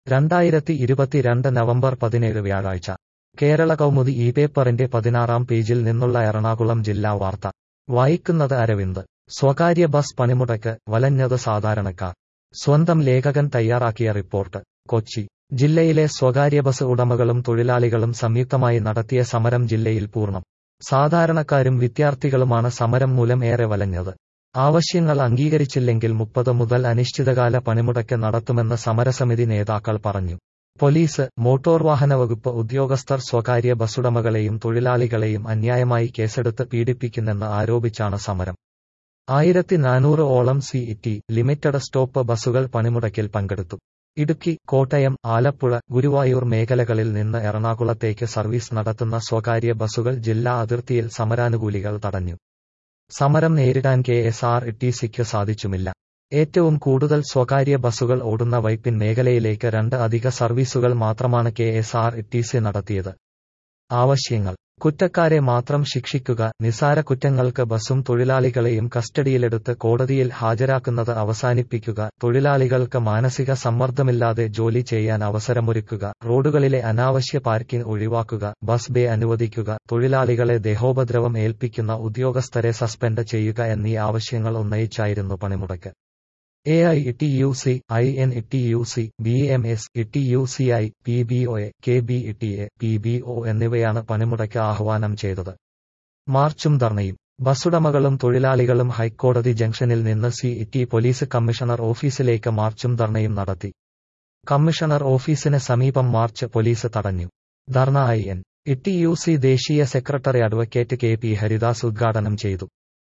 രണ്ടായിരത്തി ഇരുപത്തിരണ്ട് നവംബർ പതിനേഴ് വ്യാഴാഴ്ച കേരള കൗമുദി ഈ പേപ്പറിന്റെ പതിനാറാം പേജിൽ നിന്നുള്ള എറണാകുളം ജില്ലാ വാർത്ത വായിക്കുന്നത് അരവിന്ദ് സ്വകാര്യ ബസ് പണിമുടക്ക് വലഞ്ഞത് സാധാരണക്കാർ സ്വന്തം ലേഖകൻ തയ്യാറാക്കിയ റിപ്പോർട്ട് കൊച്ചി ജില്ലയിലെ സ്വകാര്യ ബസ് ഉടമകളും തൊഴിലാളികളും സംയുക്തമായി നടത്തിയ സമരം ജില്ലയിൽ പൂർണ്ണം സാധാരണക്കാരും വിദ്യാർത്ഥികളുമാണ് സമരം മൂലം ഏറെ വലഞ്ഞത് ആവശ്യങ്ങൾ അംഗീകരിച്ചില്ലെങ്കിൽ മുപ്പത് മുതൽ അനിശ്ചിതകാല പണിമുടക്ക് നടത്തുമെന്ന് സമരസമിതി നേതാക്കൾ പറഞ്ഞു പോലീസ് മോട്ടോർ വാഹന വകുപ്പ് ഉദ്യോഗസ്ഥർ സ്വകാര്യ ബസ്സുടമകളെയും തൊഴിലാളികളെയും അന്യായമായി കേസെടുത്ത് പീഡിപ്പിക്കുന്നെന്ന് ആരോപിച്ചാണ് സമരം ആയിരത്തി നാനൂറ് ഓളം സി ടി ലിമിറ്റഡ് സ്റ്റോപ്പ് ബസ്സുകൾ പണിമുടക്കിൽ പങ്കെടുത്തു ഇടുക്കി കോട്ടയം ആലപ്പുഴ ഗുരുവായൂർ മേഖലകളിൽ നിന്ന് എറണാകുളത്തേക്ക് സർവീസ് നടത്തുന്ന സ്വകാര്യ ബസ്സുകൾ ജില്ലാ അതിർത്തിയിൽ സമരാനുകൂലികൾ തടഞ്ഞു സമരം നേരിടാൻ കെ എസ് ആർ ടി സിക്ക് സാധിച്ചുമില്ല ഏറ്റവും കൂടുതൽ സ്വകാര്യ ബസ്സുകൾ ഓടുന്ന വൈപ്പിൻ മേഖലയിലേക്ക് രണ്ട് അധിക സർവീസുകൾ മാത്രമാണ് K S R T C നടത്തിയത് ആവശ്യങ്ങൾ കുറ്റക്കാരെ മാത്രം ശിക്ഷിക്കുക നിസാര കുറ്റങ്ങൾക്ക് ബസും തൊഴിലാളികളെയും കസ്റ്റഡിയിലെടുത്ത് കോടതിയിൽ ഹാജരാക്കുന്നത് അവസാനിപ്പിക്കുക തൊഴിലാളികൾക്ക് മാനസിക സമ്മർദ്ദമില്ലാതെ ജോലി ചെയ്യാൻ അവസരമൊരുക്കുക റോഡുകളിലെ അനാവശ്യ പാർക്കിംഗ് ഒഴിവാക്കുക ബസ് ബേ അനുവദിക്കുക തൊഴിലാളികളെ ദേഹോപദ്രവം ഏൽപ്പിക്കുന്ന ഉദ്യോഗസ്ഥരെ സസ്പെൻഡ് ചെയ്യുക എന്നീ ആവശ്യങ്ങൾ ഉന്നയിച്ചായിരുന്നു പണിമുടക്ക് A I T U C I N T U C B M S T U C I P B O A K B T A P B O എന്നിവയാണ് പണിമുടക്ക് ആഹ്വാനം ചെയ്തത് മാർച്ചും ധർണയും ബസ്സുടമകളും തൊഴിലാളികളും ഹൈക്കോടതി ജംഗ്ഷനിൽ നിന്ന് സി ടി പോലീസ് കമ്മീഷണർ ഓഫീസിലേക്ക് മാർച്ചും ധർണയും നടത്തി കമ്മീഷണർ ഓഫീസിന് സമീപം മാർച്ച് പോലീസ് തടഞ്ഞു dharna I N T U C ദേശീയ സെക്രട്ടറി അഡ്വക്കേറ്റ് കെ പി ഹരിദാസ് ഉദ്ഘാടനം ചെയ്തു